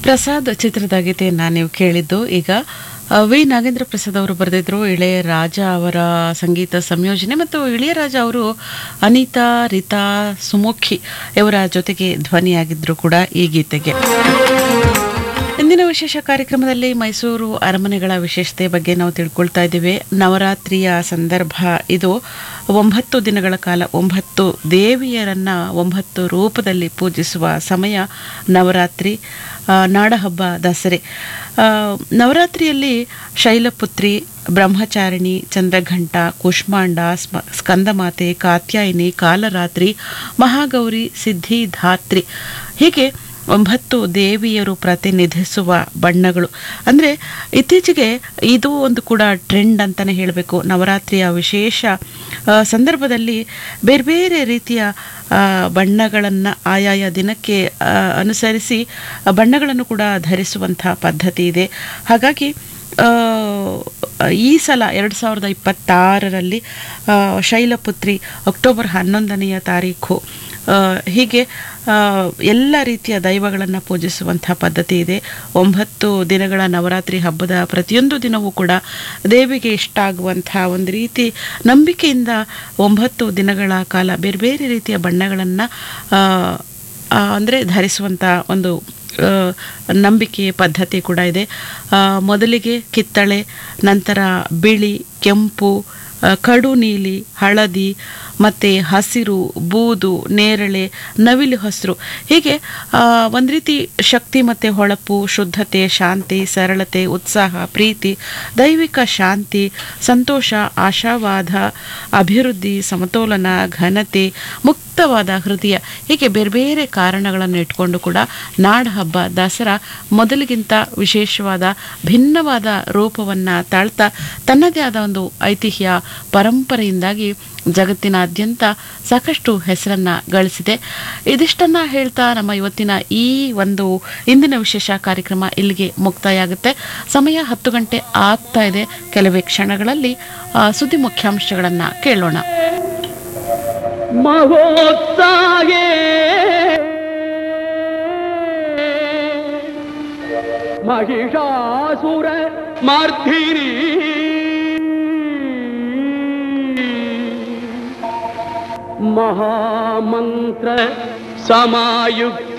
ಪ್ರಸಾದ್ ಚಿತ್ರದ ಗೀತೆಯನ್ನ ನೀವು ಕೇಳಿದ್ದು ಈಗ ಆ, ವಿ ನಾಗೇಂದ್ರ ಪ್ರಸಾದ್ ಅವರು ಬರೆದಿದ್ರು ಇಳೆಯ ರಾಜ ಅವರ ಸಂಗೀತ ಸಂಯೋಜನೆ ಮತ್ತು ಇಳೆಯರಾಜ ಅವರು ಅನಿತಾ ರಿತಾ ಸುಮುಖಿ ಇವರ ಜೊತೆಗೆ ಧ್ವನಿಯಾಗಿದ್ರು ಕೂಡ ಈ ಗೀತೆಗೆ ಇಂದಿನ ವಿಶೇಷ ಕಾರ್ಯಕ್ರಮದಲ್ಲಿ ಮೈಸೂರು ಅರಮನೆಗಳ ವಿಶೇಷತೆ ಬಗ್ಗೆ ನಾವು ತಿಳ್ಕೊಳ್ತಾ ಇದ್ದೇವೆ ನವರಾತ್ರಿಯ ಸಂದರ್ಭ ಇದು ಒಂಬತ್ತು ದಿನಗಳ ಕಾಲ ಒಂಬತ್ತು ದೇವಿಯರನ್ನ ಒಂಬತ್ತು ರೂಪದಲ್ಲಿ ಪೂಜಿಸುವ ಸಮಯ ನವರಾತ್ರಿ ಆ, ನಾಡಹಬ್ಬ ದಸರೆ ಆ, ನವರಾತ್ರಿಯಲ್ಲಿ ಶೈಲಪುತ್ರಿ ಬ್ರಹ್ಮಚಾರಿಣಿ ಚಂದ್ರಘಂಟ ಕುಷ್ಮಾಂಡ ಸ್ಮ- ಸ್ಕಂದಮಾತೆ ಕಾತ್ಯಾಯಿನಿ ಕಾಲರಾತ್ರಿ ಮಹಾಗೌರಿ ಸಿದ್ಧಿಧಾತ್ರಿ ಹೀಗೆ ಒಂಬತ್ತು ದೇವಿಯರು ಪ್ರತಿನಿಧಿಸುವ ಬಣ್ಣಗಳು ಅಂದರೆ ಇತ್ತೀಚೆಗೆ ಇದು ಒಂದು ಕೂಡ ಟ್ರೆಂಡ್ ಅಂತಲೇ ಹೇಳಬೇಕು ನವರಾತ್ರಿಯ ವಿಶೇಷ ಆ, ಸಂದರ್ಭದಲ್ಲಿ ಬೇರೆ ಬೇರೆ ರೀತಿಯ ಬಣ್ಣಗಳನ್ನು ಆಯಾಯ ದಿನಕ್ಕೆ ಆ, ಅನುಸರಿಸಿ ಆ ಬಣ್ಣಗಳನ್ನು ಕೂಡ ಧರಿಸುವಂಥ ಪದ್ಧತಿ ಇದೆ ಹಾಗಾಗಿ ಆ, ಈ ಸಲ ಎರಡು ಸಾವಿರದ ಇಪ್ಪತ್ತಾರರಲ್ಲಿ ಆ, ಶೈಲಪುತ್ರಿ ಅಕ್ಟೋಬರ್ ಹನ್ನೊಂದನೆಯ ತಾರೀಖು ಆ, ಹೀಗೆ ಆ, ಎಲ್ಲ ರೀತಿಯ ದೈವಗಳನ್ನು ಪೂಜಿಸುವಂಥ ಪದ್ಧತಿ ಇದೆ ಒಂಬತ್ತು ದಿನಗಳ ನವರಾತ್ರಿ ಹಬ್ಬದ ಪ್ರತಿಯೊಂದು ದಿನವೂ ಕೂಡ ದೇವಿಗೆ ಇಷ್ಟ ಆಗುವಂಥ ಒಂದು ರೀತಿ ನಂಬಿಕೆಯಿಂದ ಒಂಬತ್ತು ದಿನಗಳ ಕಾಲ ಬೇರೆ ಬೇರೆ ರೀತಿಯ ಬಣ್ಣಗಳನ್ನು ಅಂದರೆ ಧರಿಸುವಂಥ ಒಂದು ಆ, ನಂಬಿಕೆ ಪದ್ಧತಿ ಕೂಡ ಇದೆ ಆ, ಮೊದಲಿಗೆ ಕಿತ್ತಳೆ ನಂತರ ಬಿಳಿ ಕೆಂಪು ಆ, ಕಡು ನೀಲಿ ಹಳದಿ ಮತ್ತು ಹಸಿರು ಬೂದು ನೇರಳೆ ನವಿಲು ಹಸಿರು ಹೀಗೆ ಆ, ಒಂದು ರೀತಿ ಶಕ್ತಿ ಮತ್ತು ಹೊಳಪು ಶುದ್ಧತೆ ಶಾಂತಿ ಸರಳತೆ ಉತ್ಸಾಹ ಪ್ರೀತಿ ದೈವಿಕ ಶಾಂತಿ ಸಂತೋಷ ಆಶಾವಾದ ಅಭಿವೃದ್ಧಿ ಸಮತೋಲನ ಘನತೆ ಮುಕ್ತವಾದ ಹೃದಯ ಹೀಗೆ ಬೇರೆ ಬೇರೆ ಕಾರಣಗಳನ್ನು ಇಟ್ಕೊಂಡು ಕೂಡ ನಾಡ ಹಬ್ಬ ದಸರಾ ಮೊದಲಿಗಿಂತ ವಿಶೇಷವಾದ ಭಿನ್ನವಾದ ರೂಪವನ್ನು ತಾಳ್ತಾ ತನ್ನದೇ ಆದ ಒಂದು ಐತಿಹ್ಯ ಪರಂಪರೆಯಿಂದಾಗಿ ಜಗತ್ತಿನಾದ್ಯಂತ ಸಾಕಷ್ಟು ಹೆಸರನ್ನ ಗಳಿಸಿದೆ ಇದಿಷ್ಟನ್ನ ಹೇಳ್ತಾ ನಮ್ಮ ಇವತ್ತಿನ ಈ ಒಂದು ಇಂದಿನ ವಿಶೇಷ ಕಾರ್ಯಕ್ರಮ ಇಲ್ಲಿಗೆ ಮುಕ್ತಾಯ ಆಗುತ್ತೆ ಸಮಯ ಹತ್ತು ಗಂಟೆ ಆಗ್ತಾ ಇದೆ ಕೆಲವೇ ಕ್ಷಣಗಳಲ್ಲಿ ಆ, ಸುದ್ದಿ ಮುಖ್ಯಾಂಶಗಳನ್ನ ಕೇಳೋಣ ಮಹೋತ್ಸಾಹೇ ಮಹಿಷಾಸುರ ಮಾರ್ಧಿನಿ ಮಹಾಮಂತ್ರ ಸಮಾಯುಕ್ತ